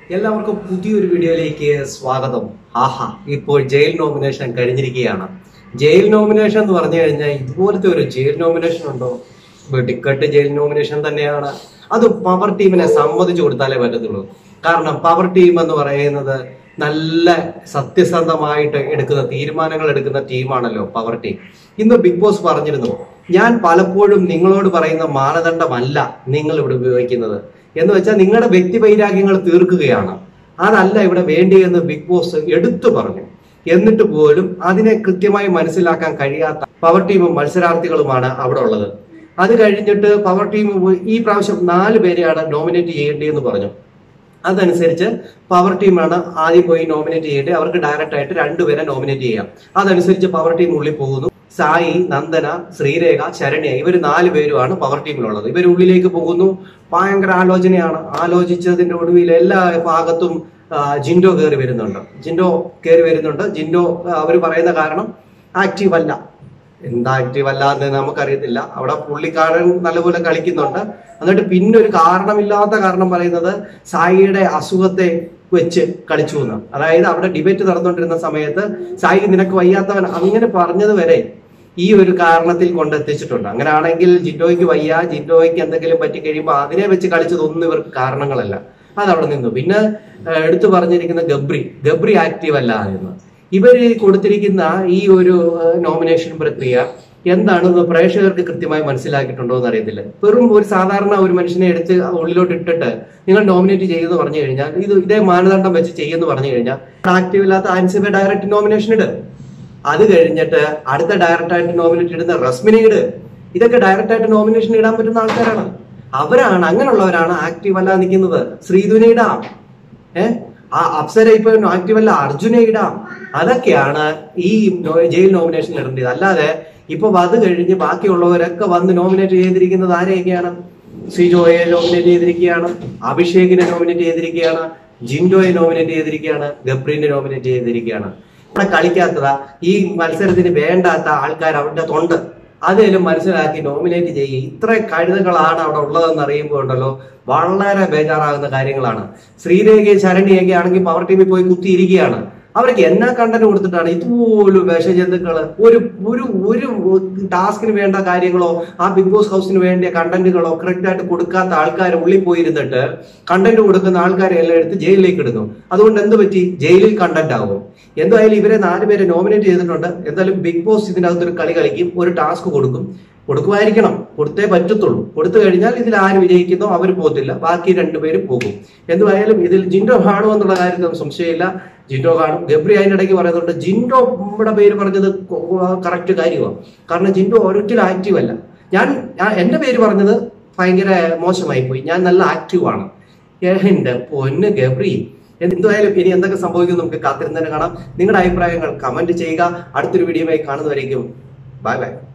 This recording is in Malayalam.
എല്ലാവർക്കും പുതിയൊരു വീഡിയോയിലേക്ക് സ്വാഗതം ആഹാ ഇപ്പോൾ ജയിൽ നോമിനേഷൻ കഴിഞ്ഞിരിക്കുകയാണ് ജയിൽ നോമിനേഷൻ എന്ന് പറഞ്ഞു കഴിഞ്ഞാൽ ഇതുപോലത്തെ ഒരു ജയിൽ നോമിനേഷൻ ഉണ്ടോ വെടിക്കെട്ട് ജയിൽ നോമിനേഷൻ തന്നെയാണ് അത് പവർ ടീമിനെ സമ്മതിച്ചു കൊടുത്താലേ പറ്റത്തുള്ളൂ കാരണം പവർ ടീം എന്ന് പറയുന്നത് നല്ല സത്യസന്ധമായിട്ട് എടുക്കുന്ന തീരുമാനങ്ങൾ എടുക്കുന്ന ടീമാണല്ലോ പവർ ടീം ഇന്ന് ബിഗ് ബോസ് പറഞ്ഞിരുന്നു ഞാൻ പലപ്പോഴും നിങ്ങളോട് പറയുന്ന മാനദണ്ഡമല്ല നിങ്ങൾ ഇവിടെ ഉപയോഗിക്കുന്നത് എന്ന് വെച്ചാൽ നിങ്ങളുടെ വ്യക്തി വൈരാഗ്യങ്ങൾ തീർക്കുകയാണ് അതല്ല ഇവിടെ വേണ്ടിയെന്ന് ബിഗ് ബോസ് എടുത്തു പറഞ്ഞു എന്നിട്ട് പോലും അതിനെ കൃത്യമായി മനസ്സിലാക്കാൻ കഴിയാത്ത പവർ ടീമും മത്സരാർത്ഥികളുമാണ് അവിടെ ഉള്ളത് അത് കഴിഞ്ഞിട്ട് പവർ ടീം ഈ പ്രാവശ്യം നാല് പേരെയാണ് നോമിനേറ്റ് ചെയ്യേണ്ടതെന്ന് പറഞ്ഞു അതനുസരിച്ച് പവർ ടീമാണ് ആദ്യം പോയി നോമിനേറ്റ് ചെയ്യേണ്ടത് അവർക്ക് ഡയറക്റ്റ് ആയിട്ട് രണ്ടുപേരെ നോമിനേറ്റ് ചെയ്യാം അതനുസരിച്ച് പവർ ടീം ഉള്ളിൽ പോകുന്നു സായി നന്ദന ശ്രീരേഖ ശരണ്യ ഇവർ നാല് പേരുമാണ് പവർ ടീമിലുള്ളത് ഇവർ ഉള്ളിലേക്ക് പോകുന്നു ഭയങ്കര ആലോചനയാണ് ആലോചിച്ചതിന്റെ ഒടുവിൽ എല്ലാ ഭാഗത്തും ആ, ജിൻഡോ കയറി വരുന്നുണ്ട് ജിൻഡോ കയറി വരുന്നുണ്ട് ജിൻഡോ അവർ പറയുന്ന കാരണം ആക്റ്റീവ് അല്ല എന്താ ആക്റ്റീവ് അല്ല എന്ന് നമുക്കറിയത്തില്ല അവിടെ പുള്ളിക്കാരൻ നല്ലപോലെ കളിക്കുന്നുണ്ട് എന്നിട്ട് പിന്നെ ഒരു കാരണമില്ലാത്ത കാരണം പറയുന്നത് സായിയുടെ അസുഖത്തെ വെച്ച് കളിച്ചു എന്ന് അതായത് അവിടെ ഡിബേറ്റ് നടന്നുകൊണ്ടിരുന്ന സമയത്ത് സായി നിനക്ക് വയ്യാത്തവൻ അങ്ങനെ പറഞ്ഞത് വരെ ഈ ഒരു കാരണത്തിൽ കൊണ്ടെത്തിച്ചിട്ടുണ്ട് അങ്ങനെയാണെങ്കിൽ ജിൻഡോയ്ക്ക് വയ്യ ജിൻഡോയ്ക്ക് എന്തെങ്കിലും പറ്റി കഴിയുമ്പോൾ അതിനെ വെച്ച് കളിച്ചതൊന്നും ഇവർക്ക് കാരണങ്ങളല്ല അതവിടെ നിന്നു പിന്നെ ഏഹ്, എടുത്തു പറഞ്ഞിരിക്കുന്ന ഗബ്രി ഗബ്രി ആക്റ്റീവ് അല്ല എന്ന് ഇവര് കൊടുത്തിരിക്കുന്ന ഈ ഒരു നോമിനേഷൻ പ്രക്രിയ എന്താണെന്ന് പ്രേക്ഷകർക്ക് കൃത്യമായി മനസ്സിലാക്കിയിട്ടുണ്ടോ എന്ന് അറിയത്തില്ല വെറും ഒരു സാധാരണ ഒരു മനുഷ്യനെ എടുത്ത് ഉള്ളിലോട്ട് ഇട്ടിട്ട് നിങ്ങൾ നോമിനേറ്റ് ചെയ്യുമെന്ന് പറഞ്ഞു കഴിഞ്ഞാൽ ഇത് ഇതേ മാനദണ്ഡം വെച്ച് ചെയ്യുമെന്ന് പറഞ്ഞു കഴിഞ്ഞാൽ ആക്റ്റീവ് ഇല്ലാത്ത ആൻസിബെ ഡയറക്റ്റ് നോമിനേഷൻ ഇട് അത് കഴിഞ്ഞിട്ട് അടുത്ത ഡയറക്റ്റ് ആയിട്ട് നോമിനേറ്റ് ഇടുന്ന റസ്മിനെ ഇട് ഇതൊക്കെ ഡയറക്റ്റ് ആയിട്ട് നോമിനേഷൻ ഇടാൻ പറ്റുന്ന ആൾക്കാരാണ് അവരാണ് അങ്ങനെയുള്ളവരാണ് ആക്റ്റീവ് അല്ല നിൽക്കുന്നത് ശ്രീധുനെ ഇടാം ഏഹ് ആ അപ്സര ഇപ്പൊ ആക്റ്റീവ് അല്ല അർജുനെ ഇടാം അതൊക്കെയാണ് ഈ നോ- ജയിൽ നോമിനേഷൻ ഇടേണ്ടത് അല്ലാതെ ഇപ്പൊ അത് കഴിഞ്ഞ് ബാക്കിയുള്ളവരൊക്കെ വന്ന് നോമിനേറ്റ് ചെയ്തിരിക്കുന്നത് ആരെയൊക്കെയാണ് സിജോയെ നോമിനേറ്റ് ചെയ്തിരിക്കുകയാണ് അഭിഷേകിനെ നോമിനേറ്റ് ചെയ്തിരിക്കുകയാണ് ജിൻഡോയെ നോമിനേറ്റ് ചെയ്തിരിക്കുകയാണ് ഗബ്രീനെ നോമിനേറ്റ് ചെയ്തിരിക്കുകയാണ് ഇവിടെ കളിക്കാത്തതാ ഈ മത്സരത്തിന് വേണ്ടാത്ത ആൾക്കാർ അവരുടെ തൊണ്ട് അതേലും മനസ്സിലാക്കി നോമിനേറ്റ് ചെയ്യുക ഇത്ര കഴുതകളാണ് അവിടെ ഉള്ളതെന്ന് അറിയുമ്പോൾ ഉണ്ടല്ലോ വളരെ ബേജാറാകുന്ന കാര്യങ്ങളാണ് ശ്രീരേഖയും ശരണ്യൊക്കെ ആണെങ്കിൽ പവർ ടീമിൽ പോയി കുത്തിയിരിക്കുകയാണ് അവർക്ക് എന്നാ കണ്ടന്റ് കൊടുത്തിട്ടാണ് ഇതുപോലും വിഷജന്തുക്കള് ഒരു ഒരു ഒരു ടാസ്കിന് വേണ്ട കാര്യങ്ങളോ ആ ബിഗ് ബോസ് ഹൗസിന് വേണ്ടിയ കണ്ടന്റുകളോ കറക്റ്റ് ആയിട്ട് കൊടുക്കാത്ത ആൾക്കാർ ഉള്ളിൽ പോയിരുന്നിട്ട് കണ്ടന്റ് കൊടുക്കുന്ന ആൾക്കാരെ എല്ലാം എടുത്ത് ജയിലിലേക്ക് ഇടുന്നു അതുകൊണ്ട് എന്ത് പറ്റി ജയിലിൽ കണ്ടന്റ് ആകും എന്തായാലും ഇവരെ നാലുപേരെ നോമിനേറ്റ് ചെയ്തിട്ടുണ്ട് എന്തായാലും ബിഗ് ബോസ് ഇതിനകത്ത് ഒരു കളി കളിക്കും ഒരു ടാസ്ക് കൊടുക്കും കൊടുക്കുമായിരിക്കണം കൊടുത്തേ പറ്റത്തുള്ളൂ കൊടുത്തു കഴിഞ്ഞാൽ ഇതിൽ ആര് വിജയിക്കുന്നോ അവർ പോകത്തില്ല ബാക്കി രണ്ടുപേരും പോകും എന്തുമായാലും ഇതിൽ ജിൻഡോ കാണും എന്നുള്ള കാര്യത്തിൽ സംശയമില്ല ജിൻഡോ കാണും ഗബ്രി അതിന്റെ ഇടയ്ക്ക് പറയുന്നുണ്ട് ജിൻഡോ നമ്മുടെ പേര് പറഞ്ഞത് കറക്റ്റ് കാര്യമാണ് കാരണം ജിൻഡോ ഒരിക്കലും ആക്റ്റീവ് അല്ല ഞാൻ ഞാൻ- എന്റെ പേര് പറഞ്ഞത് ഭയങ്കര മോശമായി പോയി ഞാൻ നല്ല ആക്റ്റീവ് ആണ് എന്റെ പൊന്ന് ഗബ്രി എന്തായാലും ഇനി എന്തൊക്കെ സംഭവിക്കും നമുക്ക് കാത്തിരുന്ന് തന്നെ കാണാം നിങ്ങളുടെ അഭിപ്രായങ്ങൾ കമന്റ് ചെയ്യുക അടുത്തൊരു വീഡിയോയുമായി കാണുന്നവരേക്കും ബൈ ബൈ